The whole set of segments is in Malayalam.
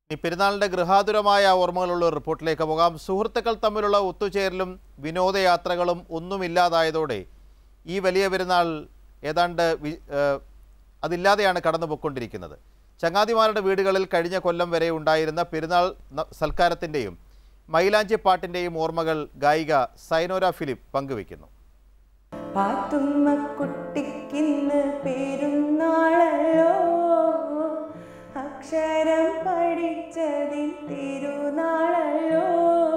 ഈ പെരുന്നാളിൻ്റെ ഗൃഹാതുരമായ ഓർമ്മകളുള്ള ഒരു റിപ്പോർട്ടിലേക്ക് പോകാം സുഹൃത്തുക്കൾ തമ്മിലുള്ള ഒത്തുചേരലും വിനോദയാത്രകളും ഒന്നുമില്ലാതായതോടെ ഈ വലിയ പെരുന്നാൾ ഏതാണ്ട് വി- ഏഹ് അതില്ലാതെയാണ് കടന്നു പൊയ്ക്കൊണ്ടിരിക്കുന്നത് ചങ്ങാതിമാരുടെ വീടുകളിൽ കഴിഞ്ഞ കൊല്ലം വരെ ഉണ്ടായിരുന്ന പെരുന്നാൾ ന- സൽക്കാരത്തിൻ്റെയും മൈലാഞ്ചി പാട്ടിൻ്റെയും ഓർമ്മകൾ ഗായിക സൈനോര ഫിലിപ്പ് പങ്കുവയ്ക്കുന്നു പാത്തുമ്മ കുട്ടിക്കിന്ന് പെരുന്നാളല്ലോ അക്ഷരം പഠിച്ചതിൻ തിരുനാളല്ലോ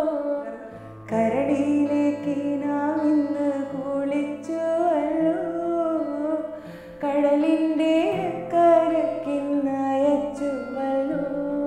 കരടിയിലേക്ക് നാം ഇന്ന് കുളിച്ചുവല്ലോ കടലിൻ്റെ കരക്കിന്ന് അയച്ചുവല്ലോ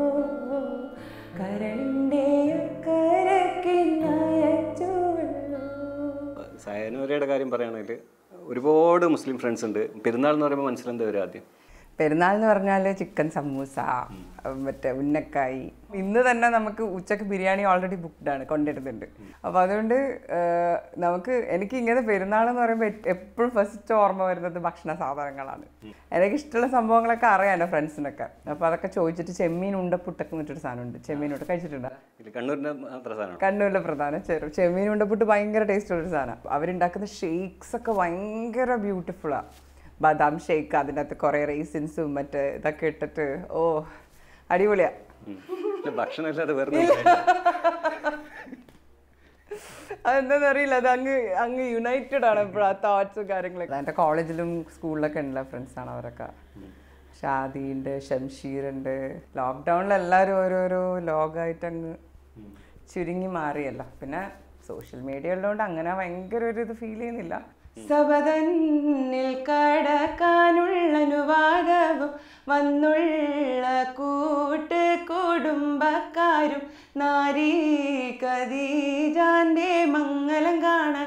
കരളിൻ്റെ കരക്കിന്ന് അയച്ചുവല്ലോ സയനോരയുടെ കാര്യം പറയുകയാണെങ്കിൽ ഒരുപാട് മുസ്ലിം ഫ്രണ്ട്സ് ഉണ്ട് പെരുന്നാൾ എന്ന് പറയുമ്പോൾ മനസ്സിലെന്താ വരും ആദ്യം പെരുന്നാൾ എന്ന് പറഞ്ഞാൽ ചിക്കൻ സമൂസ മറ്റേ ഉന്നക്കായി ഇന്ന് തന്നെ നമുക്ക് ഉച്ചക്ക് ബിരിയാണി ഓൾറെഡി ബുക്ക്ഡ് ആണ് കൊണ്ടിരുന്നുണ്ട് അപ്പോൾ അതുകൊണ്ട് ഏഹ്, നമുക്ക് എനിക്ക് ഇങ്ങനെ പെരുന്നാൾ എന്ന് പറയുമ്പോൾ എപ്പോഴും ഫസ്റ്റ് ഓർമ്മ വരുന്നത് ഭക്ഷണ സാധനങ്ങളാണ് എനിക്ക് ഇഷ്ടമുള്ള സംഭവങ്ങളൊക്കെ അറിയാം എൻ്റെ ഫ്രണ്ട്സിനൊക്കെ അപ്പോൾ അതൊക്കെ ചോദിച്ചിട്ട് ചെമ്മീൻ ഉണ്ടപ്പുട്ടൊക്കെ എന്നിട്ടൊരു സാധനമുണ്ട് ചെമ്മീൻ ഉണ്ട കഴിച്ചിട്ടുണ്ട് ഇത് കണ്ണൂരിൻ്റെ മാത്ര സാധനമാണ് കണ്ണൂരിലെ പ്രധാന ചെറു ചെമ്മീൻ ഉണ്ടപ്പുട്ട് ഭയങ്കര ടേസ്റ്റ് ഉള്ളൊരു സാധനം അവരുണ്ടാക്കുന്ന ഷേക്സ് ഒക്കെ ഭയങ്കര ബ്യൂട്ടിഫുള്ളാണ് ബദാം ഷേക്ക് അതിൻ്റെ അകത്ത് കുറേ റേസിൻസും മറ്റേ ഇതൊക്കെ ഇട്ടിട്ട് ഓ അടിപൊളിയാ ഭക്ഷണം ഇല്ലാതെ വേറെ ഒന്നും ഇല്ല. അതെന്താന്ന് അറിയില്ല അത് അങ്ങ് അങ്ങ് യുണൈറ്റഡ് ആണ് എപ്പോഴും ആ തോട്ട്സും കാര്യങ്ങളൊക്കെ എൻ്റെ കോളേജിലും സ്കൂളിലൊക്കെ ഉള്ള ഫ്രണ്ട്സാണ് അവരൊക്കെ ഷാദിയുണ്ട് ഷംഷീറുണ്ട് ലോക്ക്ഡൗണിൽ എല്ലാവരും ഓരോരോ ലോകമായിട്ട് അങ്ങ് ചുരുങ്ങി മാറിയല്ലോ പിന്നെ സോഷ്യൽ മീഡിയ ഉള്ളതുകൊണ്ട് അങ്ങനെ ഭയങ്കര ഒരു ഇത് ഫീൽ ചെയ്യുന്നില്ല സബതന്നിൽ കടക്കാനുള്ള അനുവാദവും വന്നുള്ള കൂട്ട് കുടുംബക്കാരും നാരീ കദീജാന്റെ മംഗലം കാണാൻ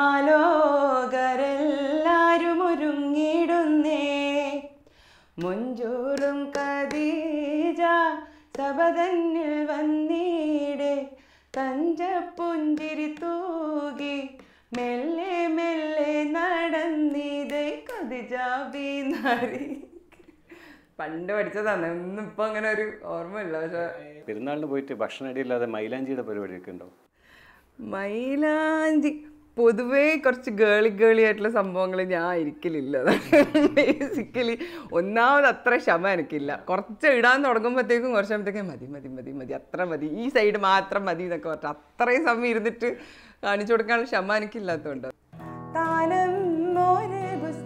മാലോകരെല്ലാരും ഒരുങ്ങിടുന്നേ മുഞ്ചൂറും കദീജ സബതന്നിൽ വന്നീടെ തഞ്ചപ്പുഞ്ചിരി തൂകി മെല്ലെ മെല്ലെ നടന്നീതേ കദിജാബി നാരി പണ്ട് പഠിച്ചതാണ് ഒന്നും ഇപ്പൊ അങ്ങനെ ഒരു ഓർമ്മയില്ല പക്ഷെ പെരുന്നാളിന് പോയിട്ട് ഭക്ഷണം ഇടയില്ലാതെ മൈലാഞ്ചിയുടെ പരിപാടിയൊക്കെ ഉണ്ടോ മൈലാഞ്ചി പൊതുവേ കുറച്ച് ഗേളി ഗേളി ആയിട്ടുള്ള സംഭവങ്ങൾ ഞാൻ ഇരിക്കലില്ല ബേസിക്കലി ഒന്നാമത് അത്ര ക്ഷമ എനിക്കില്ല കുറച്ച് ഇടാൻ തുടങ്ങുമ്പോഴത്തേക്കും കുറച്ചാകുമ്പോഴത്തേക്കും മതി മതി മതി മതി അത്ര മതി ഈ സൈഡ് മാത്രം മതി എന്നൊക്കെ പറഞ്ഞു അത്രയും സമയം ഇരുന്നിട്ട് കാണിച്ചു കൊടുക്കാനുള്ള ക്ഷമ എനിക്കില്ലാത്തതുകൊണ്ട് താനം ഒരു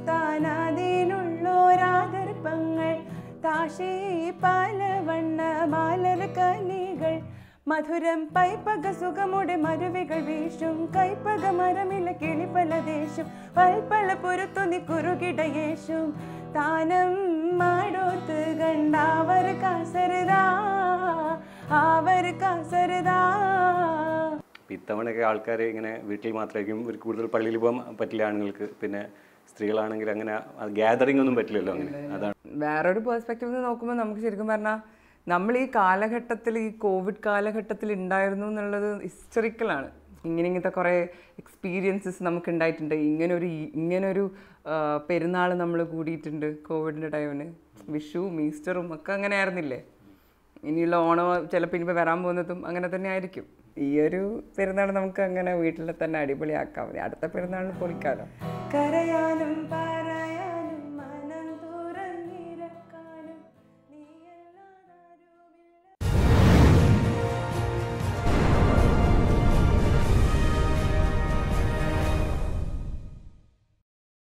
ബുസ്താനതിനുള്ളോരാദർപ്പങ്ങൾ താശി പല വണ്ണ മാലർ കനികൾ മധുരം പൈപ്പക സുഖമുടെ മരുവികൾ വീശും കൈപ്പക മരമില കിളിപ്പല ദേശം പൽപ്പല പുറത്തു നീ കുറുകിടയേശും താനം മാടോത്ത് കണ്ടാവർ കാസരുതാ അവർ കാസരുതാ ഇപ്പം ഇത്തവണയൊക്കെ ആൾക്കാർ ഇങ്ങനെ വീട്ടിൽ മാത്രമായിരിക്കും ഒരു കൂടുതൽ പള്ളിയിൽ പോകാൻ പറ്റില്ല ആണുങ്ങൾക്ക് പിന്നെ സ്ത്രീകളാണെങ്കിൽ അങ്ങനെ ഗ്യാതറിംഗ് ഒന്നും പറ്റില്ലല്ലോ അങ്ങനെ അതാണ് വേറൊരു പേഴ്സ്പെക്റ്റീവ് നിന്ന് നോക്കുമ്പോൾ നമുക്ക് ശരിക്കും പറഞ്ഞാൽ നമ്മൾ ഈ കാലഘട്ടത്തിൽ ഈ കോവിഡ് കാലഘട്ടത്തിൽ ഉണ്ടായിരുന്നു എന്നുള്ളത് ഹിസ്റ്ററിക്കലാണ് ഇങ്ങനെ ഇങ്ങനത്തെ കുറേ എക്സ്പീരിയൻസസ് നമുക്ക് ഉണ്ടായിട്ടുണ്ട് ഇങ്ങനൊരു ഇങ്ങനൊരു പെരുന്നാൾ നമ്മൾ കൂടിയിട്ടുണ്ട് കോവിഡിൻ്റെ ടൈമിന് വിഷുവും ഈസ്റ്ററും ഒക്കെ അങ്ങനെ ആയിരുന്നില്ലേ ഇനിയുള്ള ഓണം ചിലപ്പോൾ ഇനിയിപ്പോൾ വരാൻ പോകുന്നതും അങ്ങനെ തന്നെ ആയിരിക്കും ഈ ഒരു പെരുന്നാൾ നമുക്ക് അങ്ങനെ വീട്ടിൽ തന്നെ അടിപൊളിയാക്കാം മതി അടുത്ത പെരുന്നാളിന് പൊളിക്കാലോ കരയാനും പാര